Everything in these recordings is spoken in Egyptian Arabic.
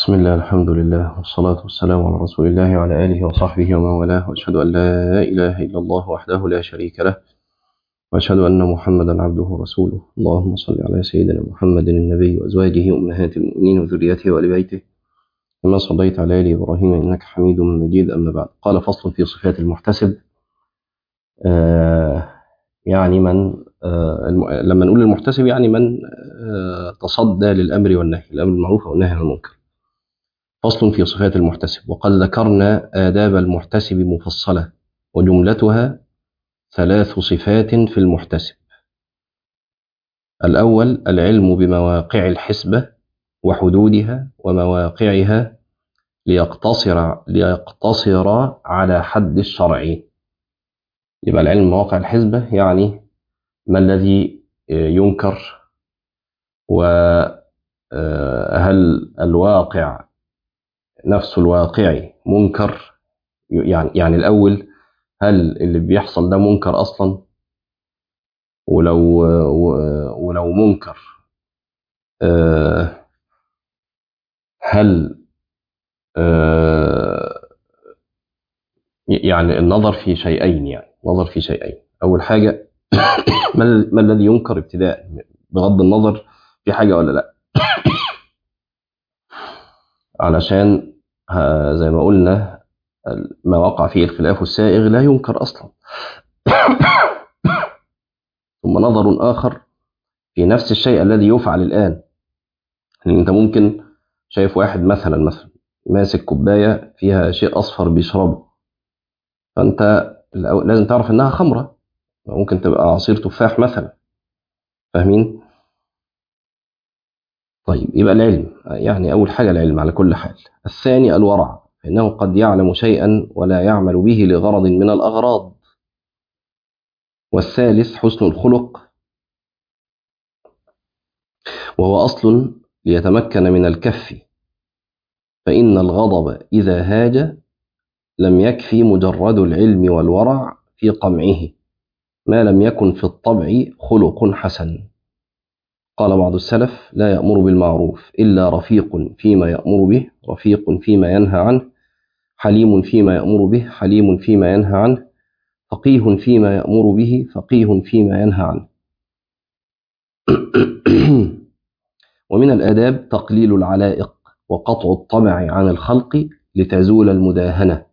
بسم الله الحمد لله والصلاة والسلام على رسول الله وعلى آله وصحبه ومن والاه وأشهد أن لا إله إلا الله وحده لا شريك له وأشهد أن محمدا عبده ورسوله اللهم صل على سيدنا محمد النبي وأزواجه أمهات المؤمنين وذريته وآل بيته كما صليت على آل إبراهيم إنك حميد مجيد أما بعد قال فصل في صفات المحتسب آه يعني من آه الم... لما نقول المحتسب يعني من آه تصدى للأمر والنهي الأمر بالمعروف والنهي عن المنكر فصل في صفات المحتسب وقد ذكرنا آداب المحتسب مفصلة وجملتها ثلاث صفات في المحتسب الأول العلم بمواقع الحسبة وحدودها ومواقعها ليقتصر ليقتصر على حد الشرع يبقى العلم بمواقع الحسبة يعني ما الذي ينكر وهل الواقع نفس الواقعي منكر يعني يعني الأول هل اللي بيحصل ده منكر أصلا ولو ولو منكر هل يعني النظر في شيئين يعني نظر في شيئين أول حاجة ما الذي ينكر ابتداء بغض النظر في حاجة ولا لا علشان زي ما قلنا ما وقع فيه الخلاف السائغ لا ينكر أصلا ثم نظر آخر في نفس الشيء الذي يفعل الآن يعني أنت ممكن شايف واحد مثلا مثلا ماسك كوباية فيها شيء أصفر بيشربه فأنت لازم تعرف إنها خمرة ممكن تبقى عصير تفاح مثلا فاهمين؟ طيب يبقى العلم يعني أول حاجة العلم على كل حال الثاني الورع فإنه قد يعلم شيئا ولا يعمل به لغرض من الأغراض والثالث حسن الخلق وهو أصل ليتمكن من الكف فإن الغضب إذا هاج لم يكفي مجرد العلم والورع في قمعه ما لم يكن في الطبع خلق حسن قال بعض السلف لا يأمر بالمعروف إلا رفيق فيما يأمر به رفيق فيما ينهى عنه حليم فيما يأمر به حليم فيما ينهى عنه فقيه فيما يأمر به فقيه فيما ينهى عنه ومن الآداب تقليل العلائق وقطع الطمع عن الخلق لتزول المداهنة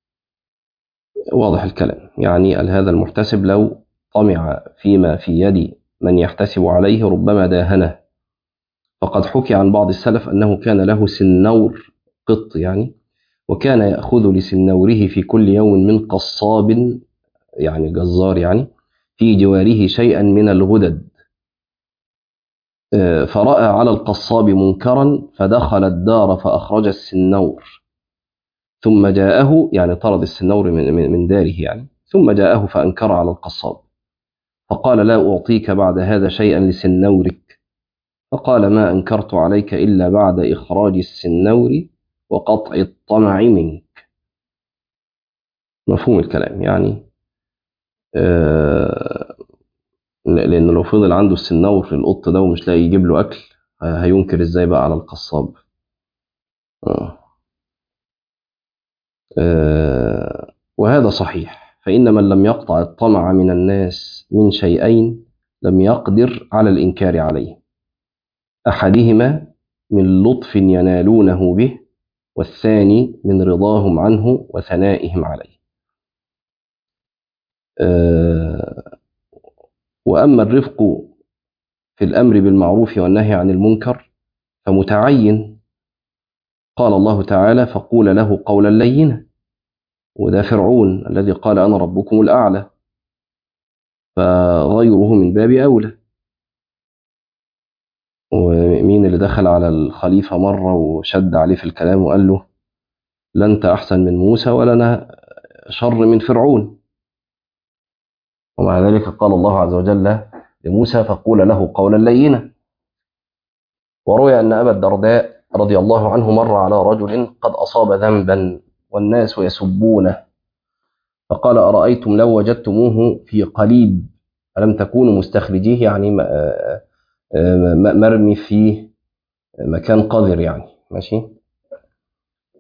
واضح الكلام يعني هذا المحتسب لو طمع فيما في يد من يحتسب عليه ربما داهنه فقد حكي عن بعض السلف أنه كان له سنور قط يعني وكان يأخذ لسنوره في كل يوم من قصاب يعني جزار يعني في جواره شيئا من الغدد فرأى على القصاب منكرا فدخل الدار فأخرج السنور ثم جاءه يعني طرد السنور من, من داره يعني ثم جاءه فأنكر على القصاب فقال لا أعطيك بعد هذا شيئا لسنورك فقال ما أنكرت عليك إلا بعد إخراج السنور وقطع الطمع منك مفهوم الكلام يعني آه لأنه لو فضل عنده السنور في القط ده ومش لاقي يجيب له أكل هينكر إزاي بقى على القصاب آه آه وهذا صحيح فإن من لم يقطع الطمع من الناس من شيئين لم يقدر على الإنكار عليه أحدهما من لطف ينالونه به والثاني من رضاهم عنه وثنائهم عليه أه وأما الرفق في الأمر بالمعروف والنهي عن المنكر فمتعين قال الله تعالى فقول له قولا لينا وده فرعون الذي قال أنا ربكم الأعلى فغيره من باب أولى ومين اللي دخل على الخليفة مرة وشد عليه في الكلام وقال له لا أنت أحسن من موسى ولا أنا شر من فرعون ومع ذلك قال الله عز وجل لموسى فقول له قولا لينا وروي أن أبا الدرداء رضي الله عنه مر على رجل قد أصاب ذنبا والناس يسبونه فقال أرأيتم لو وجدتموه في قليب ألم تكونوا مستخرجيه يعني مرمي في مكان قذر يعني ماشي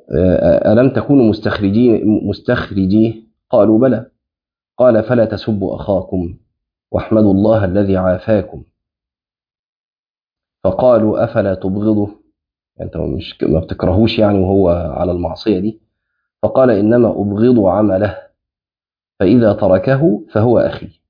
ألم تكونوا مستخرجين مستخرجيه قالوا بلى قال فلا تسبوا أخاكم واحمدوا الله الذي عافاكم فقالوا أفلا تبغضه أنت مش ما بتكرهوش يعني وهو على المعصية دي فقال إنما أبغض عمله فإذا تركه فهو أخي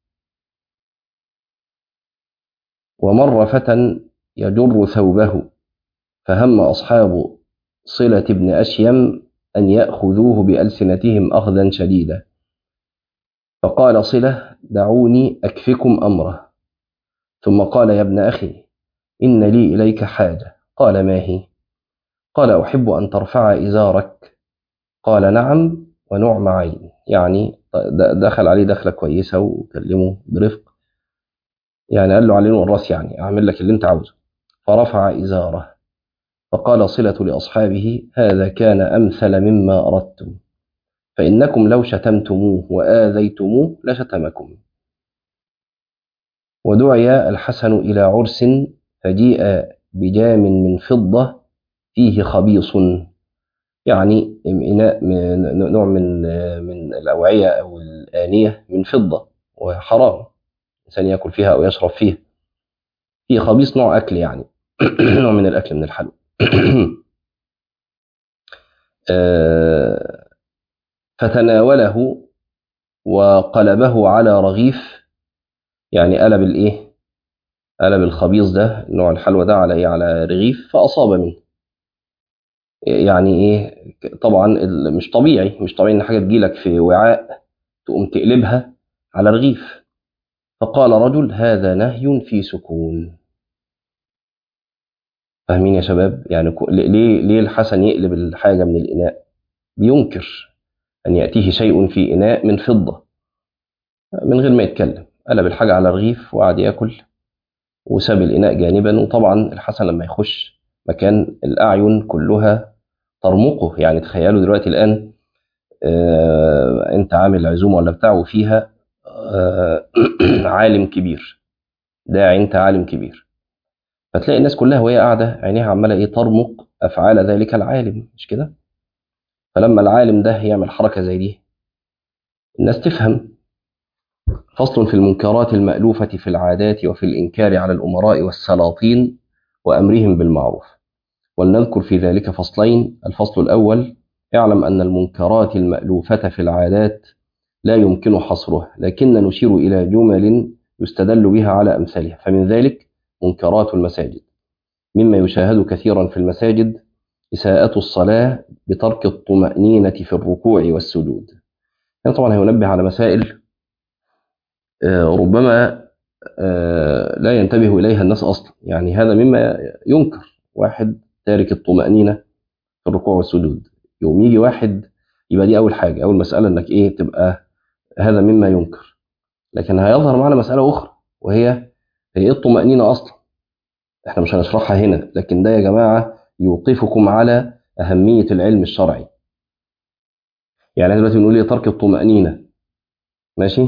ومر فتى يجر ثوبه فهم أصحاب صلة بن أشيم أن يأخذوه بألسنتهم أخذا شديدا فقال صلة دعوني أكفكم أمره ثم قال يا ابن أخي إن لي إليك حاجة قال ما هي قال أحب أن ترفع إزارك قال نعم ونعم عين يعني دخل عليه دخلة كويسة وكلمه برفق يعني قال له عليه والراس يعني أعمل لك اللي أنت عاوزه فرفع إزاره فقال صلة لأصحابه هذا كان أمثل مما أردتم فإنكم لو شتمتموه وآذيتموه لشتمكم ودعي الحسن إلى عرس فجيء بجام من فضة فيه خبيص يعني إناء نوع من من الأوعية أو الآنية من فضة وحرام الإنسان يأكل فيها أو يشرب فيها فيه خبيص نوع أكل يعني نوع من الأكل من الحلوى فتناوله وقلبه على رغيف يعني قلب الايه قلب الخبيص ده نوع الحلوى ده على ايه على رغيف فاصاب منه يعني ايه طبعا مش طبيعي مش طبيعي ان حاجه تجيلك في وعاء تقوم تقلبها على رغيف فقال رجل هذا نهي في سكون فاهمين يا شباب يعني ليه ليه الحسن يقلب الحاجه من الاناء بينكر ان ياتيه شيء في اناء من فضه من غير ما يتكلم قلب الحاجه على رغيف وقعد ياكل وساب الاناء جانبا وطبعا الحسن لما يخش مكان الاعين كلها ترمقه يعني تخيلوا دلوقتي الان آه انت عامل عزومه ولا بتاع وفيها آه عالم كبير داعي انت عالم كبير فتلاقي الناس كلها وهي قاعده عينيها عماله ايه ترمق افعال ذلك العالم مش كده فلما العالم ده يعمل حركه زي دي الناس تفهم فصل في المنكرات المألوفة في العادات وفي الإنكار على الأمراء والسلاطين وأمرهم بالمعروف ولنذكر في ذلك فصلين الفصل الأول اعلم أن المنكرات المألوفة في العادات لا يمكن حصرها لكن نشير إلى جمل يستدل بها على أمثالها فمن ذلك منكرات المساجد مما يشاهد كثيرا في المساجد إساءة الصلاة بترك الطمأنينة في الركوع والسجود يعني طبعا هينبه على مسائل ربما لا ينتبه إليها الناس أصلا يعني هذا مما ينكر واحد تارك الطمأنينة في الركوع والسجود يوم يجي واحد يبقى دي أول حاجة أول مسألة إنك إيه تبقى هذا مما ينكر لكن هيظهر معنا مسألة أخرى وهي هي إيه الطمأنينة أصلا إحنا مش هنشرحها هنا لكن ده يا جماعة يوقفكم على أهمية العلم الشرعي يعني دلوقتي بنقول إيه ترك الطمأنينة ماشي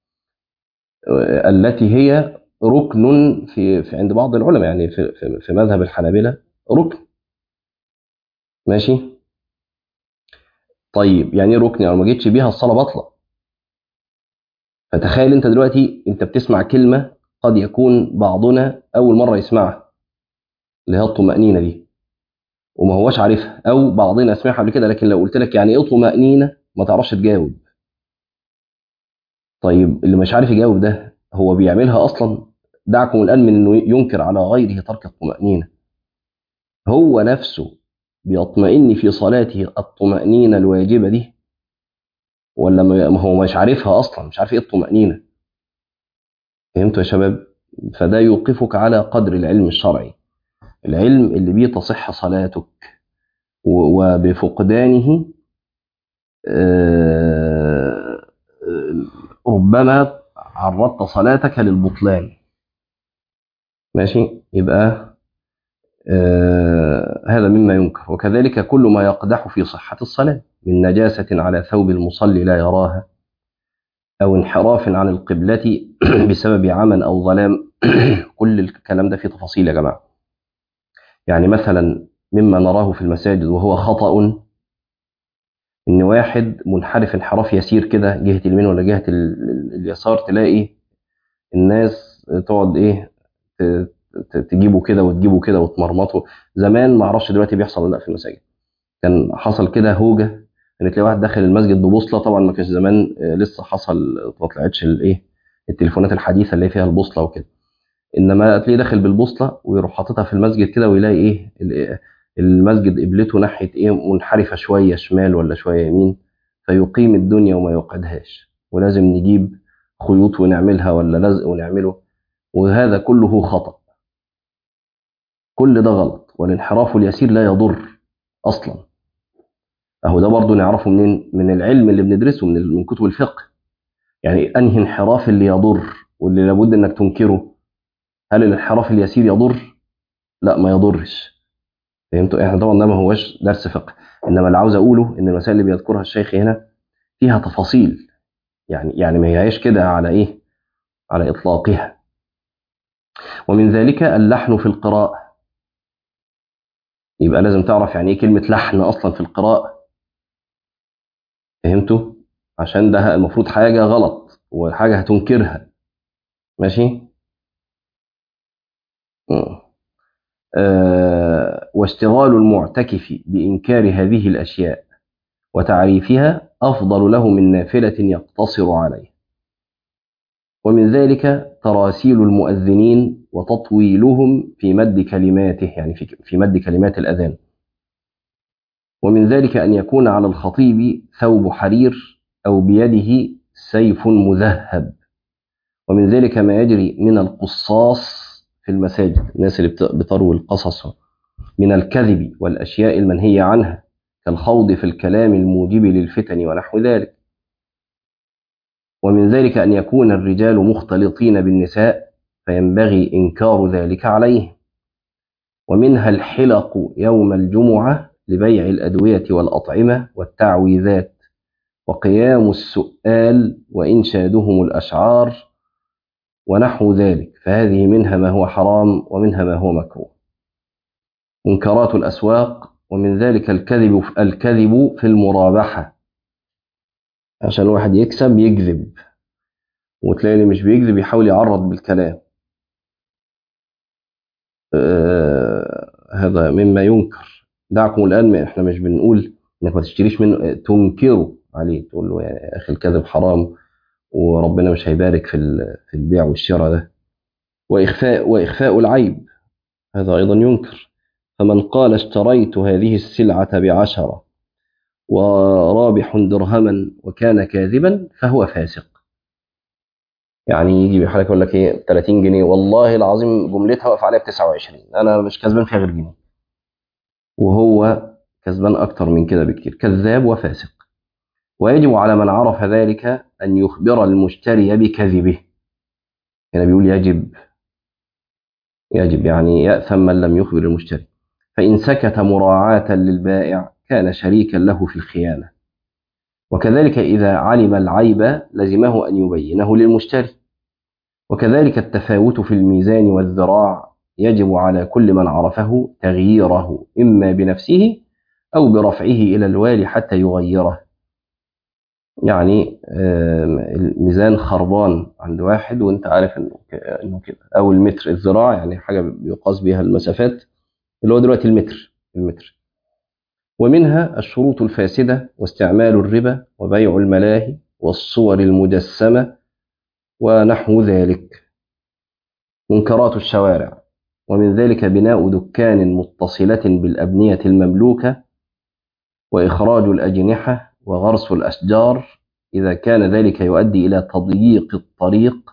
التي هي ركن في, في عند بعض العلماء يعني في, في, في مذهب الحنابلة ركن ماشي طيب يعني ركن يعني ما جيتش بيها الصلاة بطلة فتخيل انت دلوقتي انت بتسمع كلمة قد يكون بعضنا أول مرة يسمعها اللي هي الطمأنينة دي وما هوش عارفها أو بعضنا سمعها قبل كده لكن لو قلت لك يعني إيه طمأنينة ما تعرفش تجاوب طيب اللي مش عارف يجاوب ده هو بيعملها اصلا دعكم الان من انه ينكر على غيره ترك الطمأنينة هو نفسه بيطمئن في صلاته الطمأنينة الواجبة دي ولا ما هو مش عارفها اصلا مش عارف ايه الطمأنينة فهمتوا يا شباب فده يوقفك على قدر العلم الشرعي العلم اللي بيه تصح صلاتك وبفقدانه آه ربما عرضت صلاتك للبطلان ماشي يبقى آه هذا مما ينكر وكذلك كل ما يقدح في صحة الصلاة من نجاسة على ثوب المصلي لا يراها أو انحراف عن القبلة بسبب عمى أو ظلام كل الكلام ده فيه تفاصيل يا جماعة يعني مثلا مما نراه في المساجد وهو خطأ ان واحد منحرف انحراف يسير كده جهه اليمين ولا جهه ال- ال- اليسار تلاقي الناس تقعد ايه ت- ت- تجيبه كده وتجيبه كده وتمرمطه زمان ما اعرفش دلوقتي بيحصل ولا لا في المساجد كان حصل كده هوجه ان تلاقي واحد داخل المسجد ببوصله طبعا ما كانش زمان آه، لسه حصل ما طلعتش الايه التليفونات الحديثه اللي فيها البوصله وكده انما تلاقيه داخل بالبوصله ويروح حاططها في المسجد كده ويلاقي ايه ال- المسجد قبلته ناحيه ايه منحرفه شويه شمال ولا شويه يمين فيقيم الدنيا وما يوقدهاش ولازم نجيب خيوط ونعملها ولا لزق ونعمله وهذا كله خطأ كل ده غلط والانحراف اليسير لا يضر اصلا اهو ده برضه نعرفه منين من العلم اللي بندرسه من من كتب الفقه يعني انهي انحراف اللي يضر واللي لابد انك تنكره هل الانحراف اليسير يضر لا ما يضرش فهمتوا احنا طبعا ده ما هوش درس فقه انما اللي عاوز اقوله ان المسائل اللي بيذكرها الشيخ هنا فيها تفاصيل يعني يعني ما هياش كده على ايه على اطلاقها ومن ذلك اللحن في القراءه يبقى لازم تعرف يعني ايه كلمه لحن اصلا في القراءه فهمتوا عشان ده المفروض حاجه غلط وحاجه هتنكرها ماشي مم. آه، واشتغال المعتكف بإنكار هذه الأشياء وتعريفها أفضل له من نافلة يقتصر عليه ومن ذلك تراسيل المؤذنين وتطويلهم في مد كلماته يعني في في مد كلمات الأذان ومن ذلك أن يكون على الخطيب ثوب حرير أو بيده سيف مذهب ومن ذلك ما يجري من القصاص في المساجد الناس اللي بت- بتروي القصص من الكذب والأشياء المنهية عنها كالخوض في الكلام الموجب للفتن ونحو ذلك ومن ذلك أن يكون الرجال مختلطين بالنساء فينبغي إنكار ذلك عليه ومنها الحلق يوم الجمعة لبيع الأدوية والأطعمة والتعويذات وقيام السؤال وإنشادهم الأشعار ونحو ذلك فهذه منها ما هو حرام ومنها ما هو مكروه منكرات الأسواق ومن ذلك الكذب الكذب في المرابحة عشان واحد يكسب يكذب وتلاقي اللي مش بيكذب يحاول يعرض بالكلام آه هذا مما ينكر دعكم الآن ما احنا مش بنقول انك ما تشتريش منه تنكره عليه تقول له يا اخي الكذب حرام وربنا مش هيبارك في ال- في البيع والشراء ده واخفاء واخفاء العيب هذا ايضا ينكر فمن قال اشتريت هذه السلعه بعشره ورابح درهما وكان كاذبا فهو فاسق يعني يجي بحالك يقول لك ايه 30 جنيه والله العظيم جملتها واقف عليها ب 29 انا مش كسبان فيها غير جنيه وهو كسبان اكتر من كده بكتير كذاب وفاسق ويجب على من عرف ذلك ان يخبر المشتري بكذبه هنا بيقول يجب يجب يعني يأثم من لم يخبر المشتري فإن سكت مراعاة للبائع كان شريكا له في الخيانة وكذلك إذا علم العيب لزمه أن يبينه للمشتري وكذلك التفاوت في الميزان والذراع يجب على كل من عرفه تغييره إما بنفسه أو برفعه إلى الوالي حتى يغيره يعني آم، الميزان خربان عند واحد وانت عارف انه ك- انه كده او المتر الذراع يعني حاجه بيقاس بها المسافات اللي هو دلوقتي المتر المتر ومنها الشروط الفاسده واستعمال الربا وبيع الملاهي والصور المجسمه ونحو ذلك منكرات الشوارع ومن ذلك بناء دكان متصله بالابنيه المملوكه واخراج الاجنحه وغرس الاشجار اذا كان ذلك يؤدي الى تضييق الطريق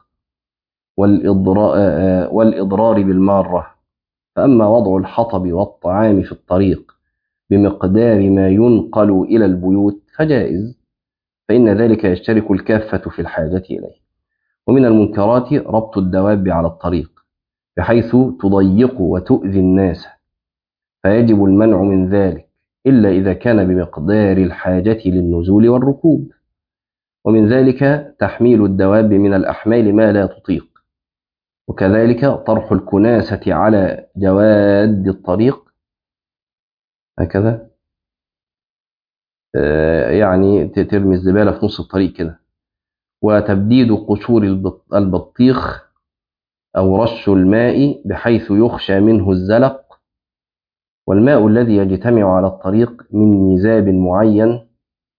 والإضرار, والإضرار بالمارة فأما وضع الحطب والطعام في الطريق بمقدار ما ينقل إلى البيوت فجائز فإن ذلك يشترك الكافة في الحاجة إليه ومن المنكرات ربط الدواب على الطريق بحيث تضيق وتؤذي الناس فيجب المنع من ذلك إلا إذا كان بمقدار الحاجة للنزول والركوب ومن ذلك تحميل الدواب من الأحمال ما لا تطيق وكذلك طرح الكناسة على جواد الطريق هكذا يعني ترمي الزبالة في نص الطريق كده وتبديد قشور البطيخ أو رش الماء بحيث يخشى منه الزلق والماء الذي يجتمع على الطريق من ميزاب معين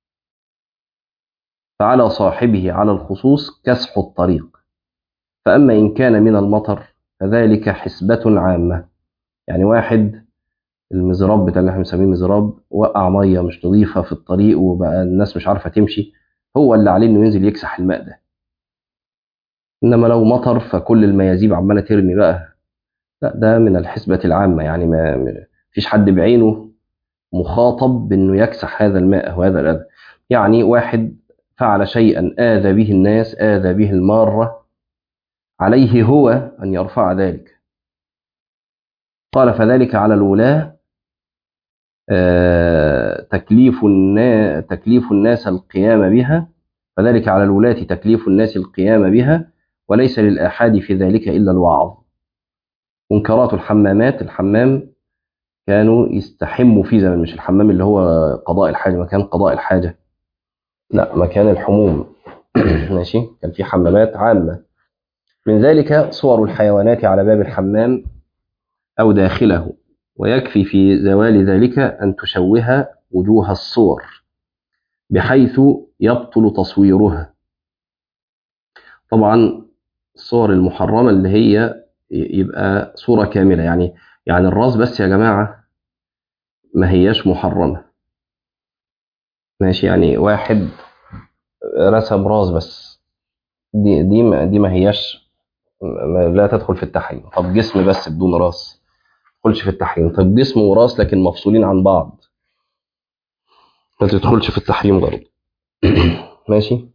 فعلى صاحبه على الخصوص كسح الطريق فأما إن كان من المطر فذلك حسبة عامة يعني واحد المزراب بتاع اللي احنا بنسميه مزراب وقع ميه مش نظيفه في الطريق وبقى الناس مش عارفه تمشي هو اللي عليه انه ينزل يكسح الماء ده انما لو مطر فكل الميازيب عماله ترمي بقى لا ده من الحسبة العامة يعني ما فيش حد بعينه مخاطب بانه يكسح هذا الماء او هذا الاذى يعني واحد فعل شيئا آذى به الناس آذى به المارة عليه هو أن يرفع ذلك قال فذلك على الولاة تكليف الناس تكليف الناس القيام بها فذلك على الولاة تكليف الناس القيام بها وليس للآحاد في ذلك إلا الوعظ منكرات الحمامات الحمام كانوا يستحموا فيه زمان مش الحمام اللي هو قضاء الحاجة مكان قضاء الحاجة لا مكان الحموم ماشي كان في حمامات عامة من ذلك صور الحيوانات على باب الحمام أو داخله ويكفي في زوال ذلك أن تشوه وجوه الصور بحيث يبطل تصويرها طبعا الصور المحرمة اللي هي يبقى صورة كاملة يعني يعني الراس بس يا جماعة ما هياش محرمة ماشي يعني واحد رسم راس بس دي دي ما دي ما هياش لا تدخل في التحريم طب جسم بس بدون راس تدخلش في التحريم طب جسم وراس لكن مفصولين عن بعض ما تدخلش في التحريم برضه ماشي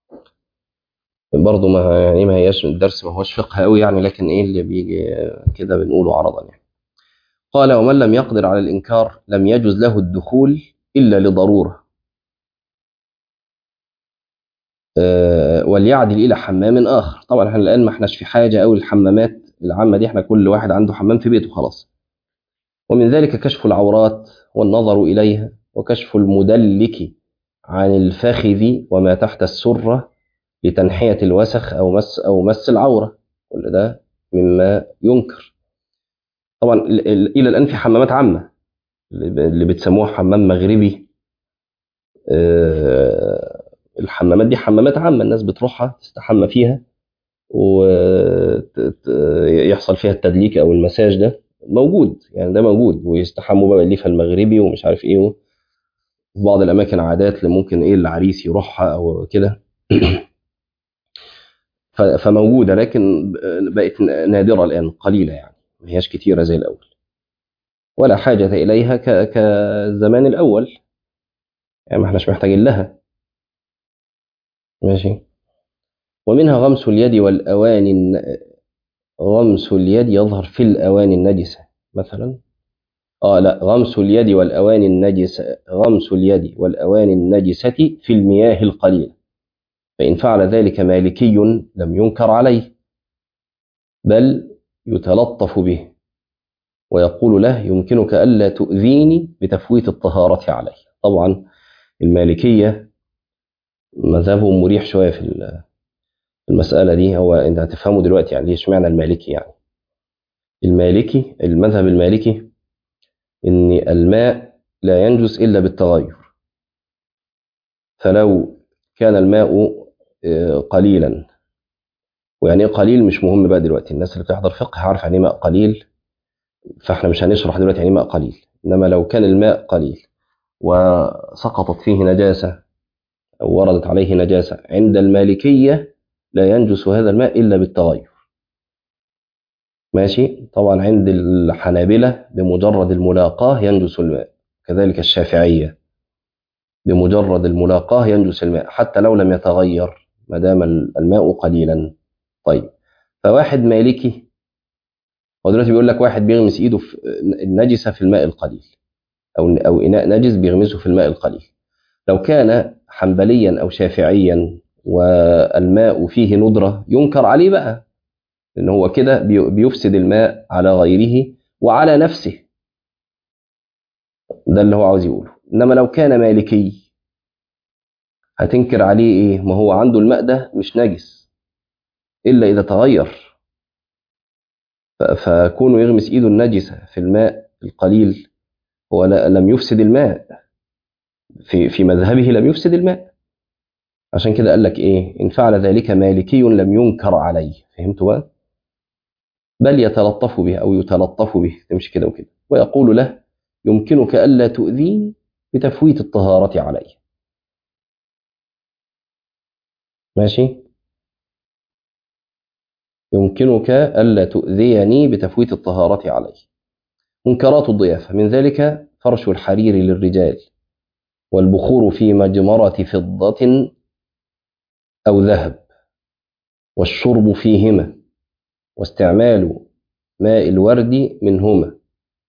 برضه ما يعني ما هياش الدرس ما هوش فقه قوي يعني لكن ايه اللي بيجي كده بنقوله عرضا يعني قال ومن لم يقدر على الانكار لم يجوز له الدخول الا لضروره أه وليعدل الى حمام اخر طبعا احنا الان ما احناش في حاجه قوي الحمامات العامه دي احنا كل واحد عنده حمام في بيته خلاص ومن ذلك كشف العورات والنظر اليها وكشف المدلك عن الفخذ وما تحت السره لتنحيه الوسخ او مس او مس العوره كل ده مما ينكر طبعا الى الان في حمامات عامه اللي بتسموها حمام مغربي أه الحمامات دي حمامات عامه الناس بتروحها تستحمى فيها ويحصل فيها التدليك او المساج ده موجود يعني ده موجود ويستحموا بقى الليفه المغربي ومش عارف ايه في بعض الاماكن عادات اللي ممكن ايه العريس يروحها او كده فموجوده لكن بقت نادره الان قليله يعني ما هياش كتيره زي الاول ولا حاجه اليها كالزمان الاول يعني ما احناش محتاجين لها ماشي ومنها غمس اليد والأواني غمس اليد يظهر في الأواني النجسة مثلا آه لا غمس اليد والأواني النجسة غمس اليد والأواني النجسة في المياه القليلة فإن فعل ذلك مالكي لم ينكر عليه بل يتلطف به ويقول له يمكنك ألا تؤذيني بتفويت الطهارة عليه طبعا المالكية مذهبهم مريح شوية في المسألة دي هو أنت هتفهمه دلوقتي يعني ليش معنى المالكي يعني المالكي المذهب المالكي إن الماء لا ينجس إلا بالتغير فلو كان الماء قليلا ويعني ايه قليل مش مهم بقى دلوقتي الناس اللي بتحضر فقه عارف يعني ماء قليل فاحنا مش هنشرح دلوقتي يعني ماء قليل انما لو كان الماء قليل وسقطت فيه نجاسه أو وردت عليه نجاسة عند المالكية لا ينجس هذا الماء إلا بالتغير ماشي طبعا عند الحنابلة بمجرد الملاقاة ينجس الماء كذلك الشافعية بمجرد الملاقاة ينجس الماء حتى لو لم يتغير ما دام الماء قليلا طيب فواحد مالكي هو دلوقتي بيقول لك واحد بيغمس ايده في النجسة في الماء القليل أو أو إناء نجس بيغمسه في الماء القليل لو كان حنبليا أو شافعيا والماء فيه ندرة ينكر عليه بقى لأن هو كده بيفسد الماء على غيره وعلى نفسه ده اللي هو عاوز يقوله إنما لو كان مالكي هتنكر عليه ايه ما هو عنده الماء ده مش نجس الا اذا تغير فكونه يغمس ايده النجسه في الماء القليل هو لم يفسد الماء في في مذهبه لم يفسد الماء عشان كده قال لك ايه ان فعل ذلك مالكي لم ينكر عليه فهمتوا بقى بل يتلطف به او يتلطف به تمشي كده وكده ويقول له يمكنك الا تؤذيني بتفويت الطهاره علي ماشي يمكنك الا تؤذيني بتفويت الطهاره علي منكرات الضيافه من ذلك فرش الحرير للرجال والبخور في مجمره فضه أو ذهب والشرب فيهما واستعمال ماء الورد منهما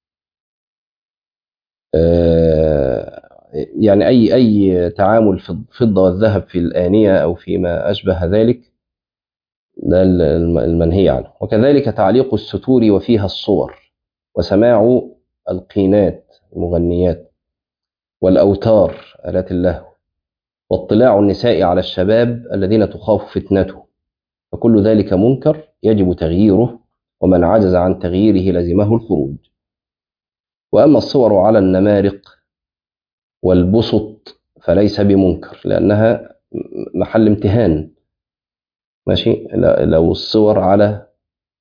يعني أي أي تعامل في الفضة والذهب في الآنية أو فيما أشبه ذلك ده المنهي عنه وكذلك تعليق الستور وفيها الصور وسماع القينات المغنيات والأوتار آلات اللهو واطلاع النساء على الشباب الذين تخاف فتنته فكل ذلك منكر يجب تغييره ومن عجز عن تغييره لزمه الخروج وأما الصور على النمارق والبسط فليس بمنكر لأنها محل امتهان ماشي لو الصور على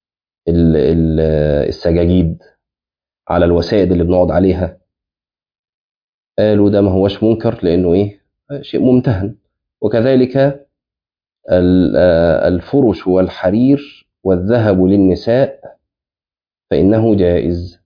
السجاجيد على الوسائد اللي بنقعد عليها قالوا ده ما هوش منكر لأنه إيه شيء ممتهن وكذلك الفرش والحرير والذهب للنساء فإنه جائز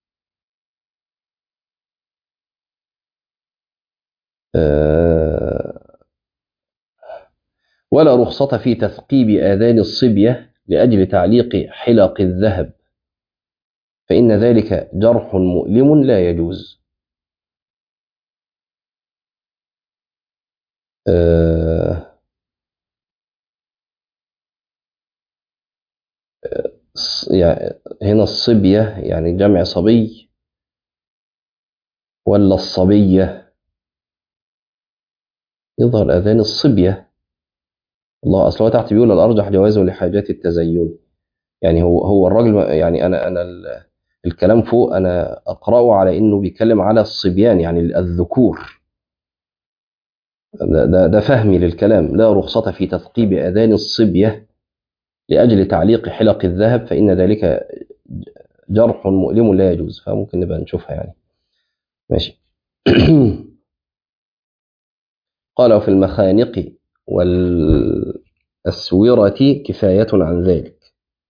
ولا رخصة في تثقيب آذان الصبية لأجل تعليق حلق الذهب فإن ذلك جرح مؤلم لا يجوز يعني هنا الصبية يعني جمع صبي ولا الصبية يظهر أذان الصبية الله أصلا تحت بيقول الأرجح جوازه لحاجات التزين يعني هو هو الراجل يعني أنا أنا الكلام فوق أنا أقرأه على إنه بيتكلم على الصبيان يعني الذكور ده, ده, ده فهمي للكلام لا رخصة في تثقيب أذان الصبية لأجل تعليق حلق الذهب فإن ذلك جرح مؤلم لا يجوز فممكن نبقى نشوفها يعني ماشي قال في المخانق والأسورة كفاية عن ذلك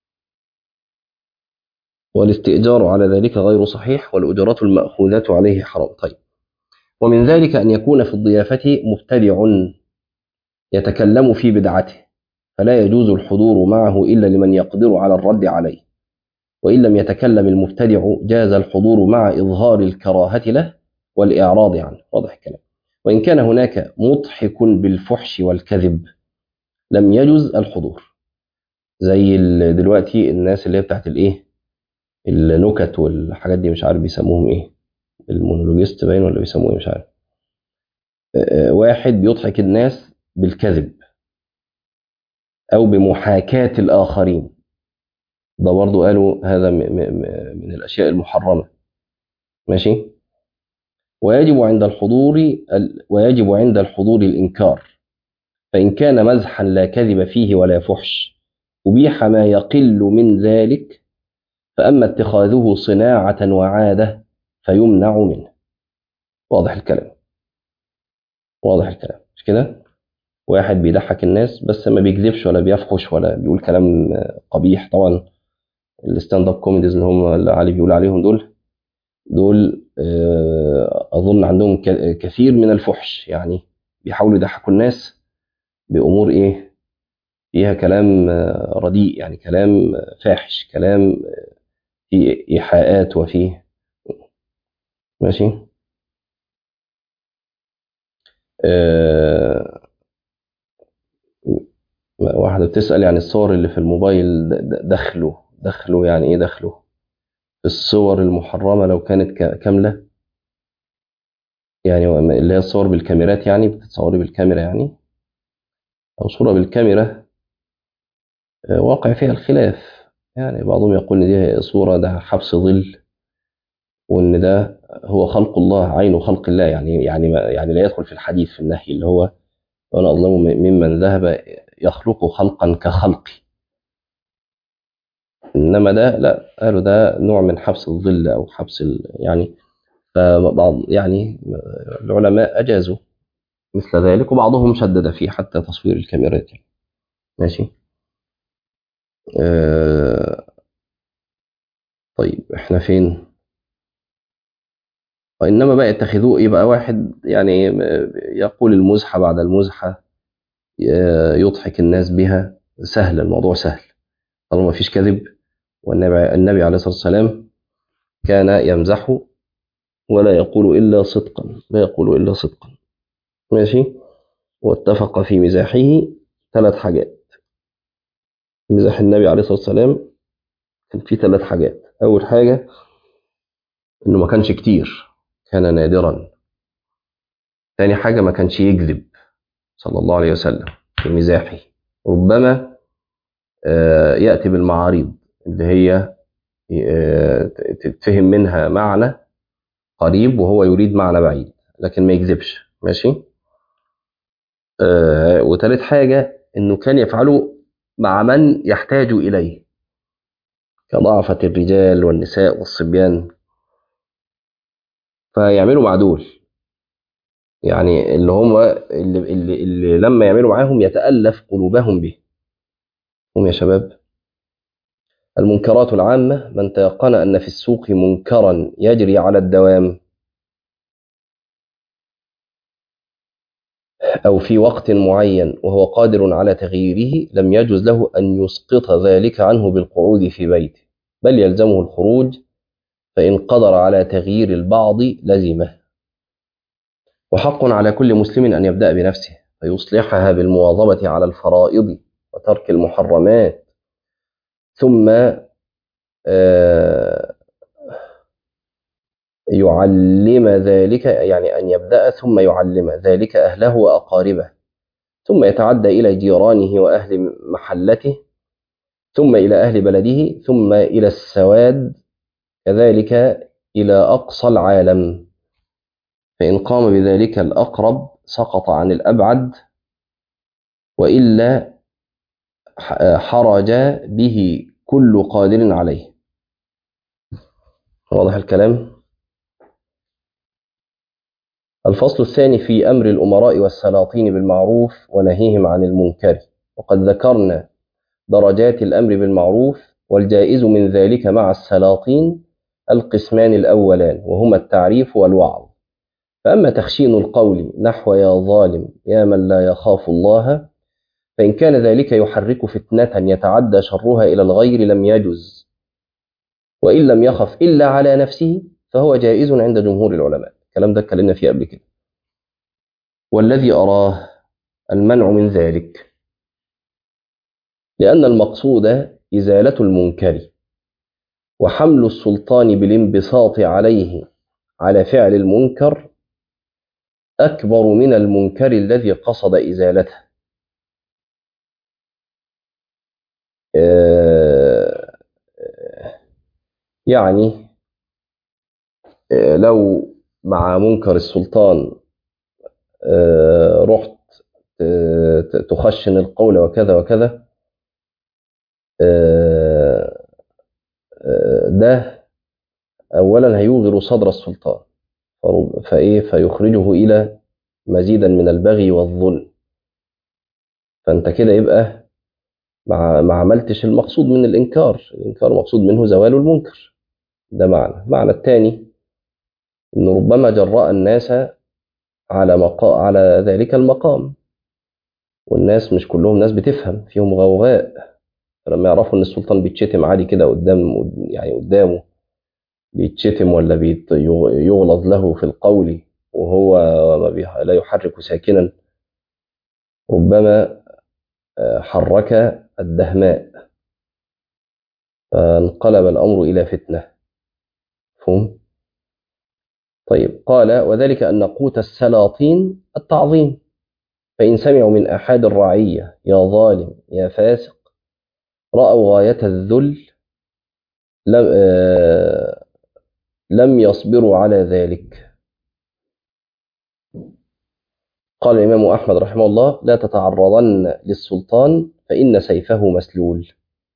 والاستئجار على ذلك غير صحيح والأجرات المأخوذة عليه حرام طيب ومن ذلك أن يكون في الضيافة مبتدع يتكلم في بدعته فلا يجوز الحضور معه إلا لمن يقدر على الرد عليه وإن لم يتكلم المبتدع جاز الحضور مع إظهار الكراهة له والإعراض عنه واضح الكلام وإن كان هناك مضحك بالفحش والكذب لم يجوز الحضور زي دلوقتي الناس اللي هي بتاعت الايه النكت والحاجات دي مش عارف بيسموهم ايه المونولوجيست باين ولا بيسموه ايه مش عارف واحد بيضحك الناس بالكذب او بمحاكاة الاخرين ده برضو قالوا هذا من الاشياء المحرمة ماشي ويجب عند الحضور ويجب عند الحضور الانكار فان كان مزحا لا كذب فيه ولا فحش أبيح ما يقل من ذلك فأما اتخاذه صناعة وعادة فيمنع منه واضح الكلام واضح الكلام مش كده واحد بيضحك الناس بس ما بيكذبش ولا بيفحش ولا بيقول كلام قبيح طبعا الستاند اب كوميديز اللي هم اللي علي بيقول عليهم دول دول اظن عندهم كثير من الفحش يعني بيحاولوا يضحكوا الناس بامور ايه فيها كلام رديء يعني كلام فاحش كلام فيه إيحاءات وفيه ماشي أه واحدة بتسأل يعني الصور اللي في الموبايل دخله دخله يعني ايه دخله الصور المحرمة لو كانت كاملة يعني اللي هي الصور بالكاميرات يعني بتتصوري بالكاميرا يعني أو صورة بالكاميرا واقع فيها الخلاف يعني بعضهم يقول إن دي صورة ده حبس ظل وإن ده هو خلق الله عين خلق الله يعني يعني يعني لا يدخل في الحديث في النهي اللي هو وأنا أظلم ممن ذهب يخلق خلقا كخلقي إنما ده لا قالوا ده نوع من حبس الظل أو حبس يعني فبعض يعني العلماء أجازوا مثل ذلك وبعضهم شدد فيه حتى تصوير الكاميرات يعني. ماشي آه طيب احنا فين وإنما بقى يتخذوه يبقى واحد يعني يقول المزحة بعد المزحة يضحك الناس بها سهل الموضوع سهل طالما ما فيش كذب والنبي النبي عليه الصلاة والسلام كان يمزح ولا يقول إلا صدقا لا يقول إلا صدقا ماشي واتفق في مزاحه ثلاث حاجات مزاح النبي عليه الصلاة والسلام كان فيه ثلاث حاجات أول حاجة إنه ما كانش كتير كان نادرا ثاني حاجة ما كانش يكذب صلى الله عليه وسلم في مزاحه ربما يأتي بالمعاريض اللي هي تتفهم منها معنى قريب وهو يريد معنى بعيد لكن ما يكذبش ماشي وثالث حاجة إنه كان يفعله مع من يحتاج إليه كضعفة الرجال والنساء والصبيان فيعملوا مع دول يعني اللي هم اللي, اللي, اللي لما يعملوا معاهم يتألف قلوبهم به هم يا شباب المنكرات العامة من تيقن أن في السوق منكرا يجري على الدوام أو في وقت معين وهو قادر على تغييره لم يجوز له أن يسقط ذلك عنه بالقعود في بيته بل يلزمه الخروج فإن قدر على تغيير البعض لزمه وحق على كل مسلم أن يبدأ بنفسه فيصلحها بالمواظبة على الفرائض وترك المحرمات ثم يعلم ذلك يعني أن يبدأ ثم يعلم ذلك أهله وأقاربه ثم يتعدى إلى جيرانه وأهل محلته ثم إلى أهل بلده ثم إلى السواد كذلك إلى أقصى العالم فإن قام بذلك الأقرب سقط عن الأبعد وإلا حرج به كل قادر عليه واضح الكلام الفصل الثاني في أمر الأمراء والسلاطين بالمعروف ونهيهم عن المنكر وقد ذكرنا درجات الأمر بالمعروف والجائز من ذلك مع السلاطين القسمان الأولان وهما التعريف والوعظ فأما تخشين القول نحو يا ظالم يا من لا يخاف الله فإن كان ذلك يحرك فتنة يتعدى شرها إلى الغير لم يجز وإن لم يخف إلا على نفسه فهو جائز عند جمهور العلماء الكلام ده اتكلمنا فيه قبل كده والذي أراه المنع من ذلك لأن المقصود إزالة المنكر وحمل السلطان بالانبساط عليه على فعل المنكر أكبر من المنكر الذي قصد إزالته يعني لو مع منكر السلطان رحت تخشن القول وكذا وكذا ده أولا هيوغر صدر السلطان فإيه فيخرجه إلى مزيدا من البغي والظلم فأنت كده يبقى ما ما عملتش المقصود من الإنكار الإنكار مقصود منه زوال المنكر ده معنى معنى الثاني إن ربما جرأ الناس على مقا... على ذلك المقام والناس مش كلهم ناس بتفهم فيهم غوغاء فلما يعرفوا ان السلطان بيتشتم عادي كده قدام يعني قدامه بيتشتم ولا بيت يغلظ له في القول وهو ما بي... لا يحرك ساكنا ربما حرك الدهماء فانقلب الامر الى فتنه فهم طيب قال وذلك أن قوت السلاطين التعظيم فإن سمعوا من أحد الرعية يا ظالم يا فاسق رأوا غاية الذل لم, آه لم يصبروا على ذلك قال الإمام أحمد رحمه الله لا تتعرضن للسلطان فإن سيفه مسلول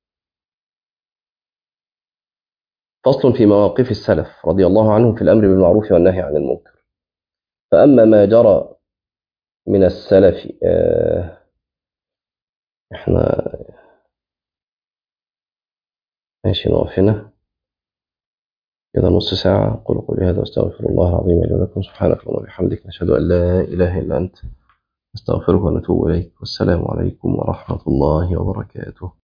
فصل في مواقف السلف رضي الله عنهم في الأمر بالمعروف والنهي عن المنكر فأما ما جرى من السلف آه احنا ماشي نقف هنا كده نص ساعة قل قولي هذا واستغفر الله العظيم لي ولكم سبحانك اللهم وبحمدك نشهد أن لا إله إلا أنت نستغفرك ونتوب إليك والسلام عليكم ورحمة الله وبركاته